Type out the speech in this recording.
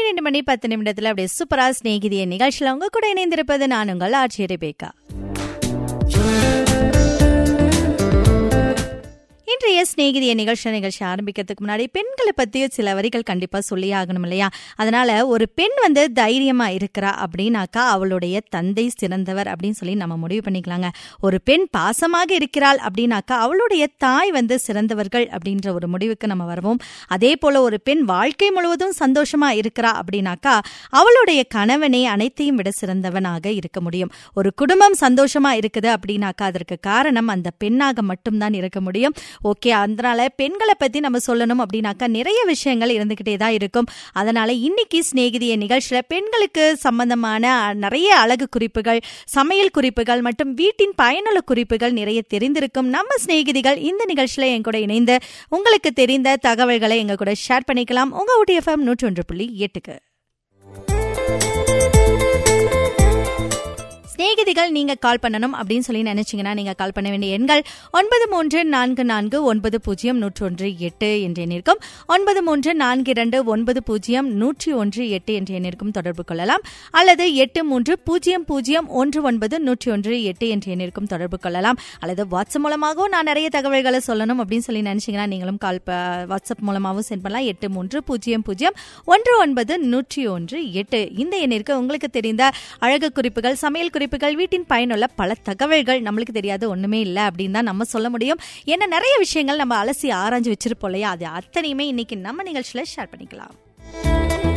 பன்னிரெண்டு மணி பத்து நிமிடத்துல அப்படியே சூப்பரா ஸ்நேகிதிய நிகழ்ச்சியில உங்க கூட இணைந்திருப்பது நான் உங்கள் ஆட்சி ரெபேக்கா இன்றைய சிநேகிதிய நிகழ்ச்சி நிகழ்ச்சி ஆரம்பிக்கிறதுக்கு முன்னாடி பெண்களை பத்தி சில வரிகள் கண்டிப்பா சொல்லி ஆகணும் இல்லையா அதனால ஒரு பெண் வந்து தைரியமா இருக்கிறா அப்படின்னாக்கா அவளுடைய தந்தை சிறந்தவர் அப்படின்னு சொல்லி நம்ம முடிவு பண்ணிக்கலாங்க ஒரு பெண் பாசமாக இருக்கிறாள் அப்படின்னாக்கா அவளுடைய தாய் வந்து சிறந்தவர்கள் அப்படின்ற ஒரு முடிவுக்கு நம்ம வருவோம் அதே போல ஒரு பெண் வாழ்க்கை முழுவதும் சந்தோஷமா இருக்கிறா அப்படின்னாக்கா அவளுடைய கணவனே அனைத்தையும் விட சிறந்தவனாக இருக்க முடியும் ஒரு குடும்பம் சந்தோஷமா இருக்குது அப்படின்னாக்கா அதற்கு காரணம் அந்த பெண்ணாக மட்டும்தான் இருக்க முடியும் ஓகே அதனால பெண்களை பத்தி நம்ம சொல்லணும் அப்படின்னாக்கா நிறைய விஷயங்கள் இருந்துகிட்டே தான் இருக்கும் அதனால இன்னைக்கு சிநேகிதிய நிகழ்ச்சியில பெண்களுக்கு சம்பந்தமான நிறைய அழகு குறிப்புகள் சமையல் குறிப்புகள் மற்றும் வீட்டின் பயனுள்ள குறிப்புகள் நிறைய தெரிந்திருக்கும் நம்ம சிநேகிதிகள் இந்த நிகழ்ச்சியில என் கூட இணைந்து உங்களுக்கு தெரிந்த தகவல்களை எங்க கூட ஷேர் பண்ணிக்கலாம் உங்க ஊட்டி எஃப்எம் நூற்றி ஒன்று புள்ளி எட்டுக்கு சிநேகிதிகள் நீங்க கால் பண்ணணும் அப்படின்னு சொல்லி நினைச்சீங்கன்னா நீங்க கால் பண்ண வேண்டிய எண்கள் ஒன்பது மூன்று நான்கு நான்கு ஒன்பது பூஜ்ஜியம் நூற்றி ஒன்று எட்டு என்ற எண்ணிற்கும் ஒன்பது மூன்று நான்கு இரண்டு ஒன்பது பூஜ்ஜியம் நூற்றி ஒன்று எட்டு என்ற எண்ணிற்கும் தொடர்பு கொள்ளலாம் அல்லது எட்டு மூன்று பூஜ்ஜியம் பூஜ்ஜியம் ஒன்று ஒன்பது நூற்றி ஒன்று எட்டு என்ற எண்ணிற்கும் தொடர்பு கொள்ளலாம் அல்லது வாட்ஸ்அப் மூலமாகவும் நான் நிறைய தகவல்களை சொல்லணும் அப்படின்னு சொல்லி நினைச்சீங்கன்னா நீங்களும் கால் வாட்ஸ்அப் மூலமாகவும் சென்ட் பண்ணலாம் எட்டு மூன்று பூஜ்ஜியம் பூஜ்ஜியம் ஒன்று ஒன்பது நூற்றி ஒன்று எட்டு இந்த எண்ணிற்கு உங்களுக்கு தெரிந்த அழகு குறிப்புகள் சமையல் குறிப்புகள் வீட்டின் பயனுள்ள பல தகவல்கள் நம்மளுக்கு தெரியாது ஒண்ணுமே இல்லை அப்படின்னு தான் நம்ம சொல்ல முடியும் ஏன்னா நிறைய விஷயங்கள் நம்ம அலசி ஆராய்ஞ்சு வச்சிருப்போம் இல்லையா அது அத்தனையுமே இன்னைக்கு நம்ம நிகழ்ச்சியில ஷேர் பண்ணிக்கலாம்